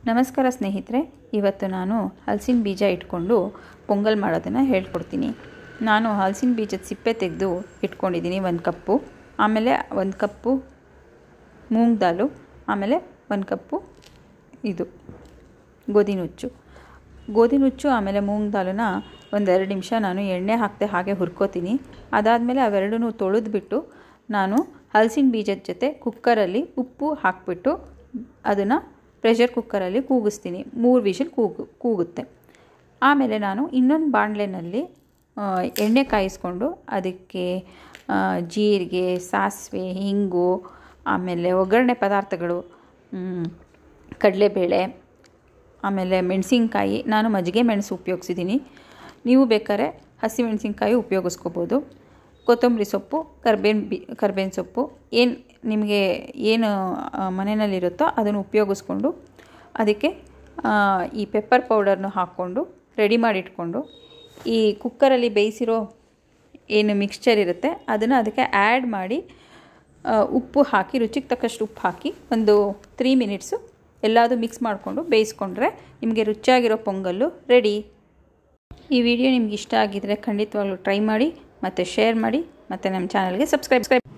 ನಮಸ್ಕಾರ ಸ್ನೇಹಿತರೆ ಇವತ್ತು ನಾನು ಹಲಸಿನ ಬೀಜ ಇಟ್ಕೊಂಡು ಪೊಂಗಲ್ ಮಾಡೋದನ್ನು ಹೇಳ್ಕೊಡ್ತೀನಿ ನಾನು ಹಲಸಿನ ಬೀಜದ ಸಿಪ್ಪೆ ತೆಗೆದು ಇಟ್ಕೊಂಡಿದ್ದೀನಿ ಒಂದು ಕಪ್ಪು ಆಮೇಲೆ ಒಂದು ಕಪ್ಪು ಮೂಂಗ್ ದಾಲು ಆಮೇಲೆ ಒಂದು ಕಪ್ಪು ಇದು ಗೋಧಿ ನುಚ್ಚು ಗೋಧಿ ನುಚ್ಚು ಆಮೇಲೆ ಮೂಂಗ್ ದಾಲನ್ನ ಒಂದೆರಡು ನಿಮಿಷ ನಾನು ಎಣ್ಣೆ ಹಾಕದೆ ಹಾಗೆ ಹುರ್ಕೋತೀನಿ ಅದಾದಮೇಲೆ ಅವೆರಡನ್ನೂ ತೊಳೆದ್ಬಿಟ್ಟು ನಾನು ಹಲಸಿನ ಬೀಜದ ಜೊತೆ ಕುಕ್ಕರಲ್ಲಿ ಉಪ್ಪು ಹಾಕಿಬಿಟ್ಟು ಅದನ್ನು ಪ್ರೆಷರ್ ಕುಕ್ಕರಲ್ಲಿ ಕೂಗಿಸ್ತೀನಿ ಮೂರು ವಿಷಲ್ ಕೂಗು ಕೂಗುತ್ತೆ ಆಮೇಲೆ ನಾನು ಇನ್ನೊಂದು ಬಾಣಲೆನಲ್ಲಿ ಎಣ್ಣೆ ಕಾಯಿಸ್ಕೊಂಡು ಅದಕ್ಕೆ ಜೀರಿಗೆ ಸಾಸಿವೆ ಹಿಂಗು ಆಮೇಲೆ ಒಗ್ಗರಣೆ ಪದಾರ್ಥಗಳು ಕಡಲೆಬೇಳೆ ಆಮೇಲೆ ಮೆಣಸಿನ್ಕಾಯಿ ನಾನು ಮಜ್ಜಿಗೆ ಮೆಣಸು ಉಪಯೋಗಿಸಿದ್ದೀನಿ ನೀವು ಬೇಕಾದ್ರೆ ಹಸಿಮೆಣಸಿನ್ಕಾಯಿ ಉಪಯೋಗಿಸ್ಕೋಬೋದು ಕೊತ್ತಂಬರಿ ಸೊಪ್ಪು ಕರ್ಬೇವಿನ ಬಿ ಕರ್ಬೇವಿನ ಸೊಪ್ಪು ಏನು ನಿಮಗೆ ಏನು ಮನೆಯಲ್ಲಿರುತ್ತೋ ಅದನ್ನು ಉಪಯೋಗಿಸ್ಕೊಂಡು ಅದಕ್ಕೆ ಈ ಪೆಪ್ಪರ್ ಪೌಡರ್ನ ಹಾಕ್ಕೊಂಡು ರೆಡಿ ಮಾಡಿಟ್ಕೊಂಡು ಈ ಕುಕ್ಕರಲ್ಲಿ ಬೇಯಿಸಿರೋ ಏನು ಮಿಕ್ಸ್ಚರ್ ಇರುತ್ತೆ ಅದನ್ನು ಅದಕ್ಕೆ ಆ್ಯಡ್ ಮಾಡಿ ಉಪ್ಪು ಹಾಕಿ ರುಚಿಗೆ ತಕ್ಕಷ್ಟು ಉಪ್ಪು ಹಾಕಿ ಒಂದು ತ್ರೀ ಮಿನಿಟ್ಸು ಎಲ್ಲದೂ ಮಿಕ್ಸ್ ಮಾಡಿಕೊಂಡು ಬೇಯಿಸ್ಕೊಂಡ್ರೆ ನಿಮಗೆ ರುಚಿಯಾಗಿರೋ ಪೊಂಗಲ್ಲು ರೆಡಿ ಈ ವಿಡಿಯೋ ನಿಮ್ಗೆ ಇಷ್ಟ ಆಗಿದ್ದರೆ ಖಂಡಿತವಾಗ್ಲೂ ಟ್ರೈ ಮಾಡಿ ಮತ್ತು ಶೇರ್ ಮಾಡಿ ಮತ್ತು ನಮ್ಮ ಚಾನಲ್ಗೆ ಸಬ್ಸ್ಕ್ರೈಬ್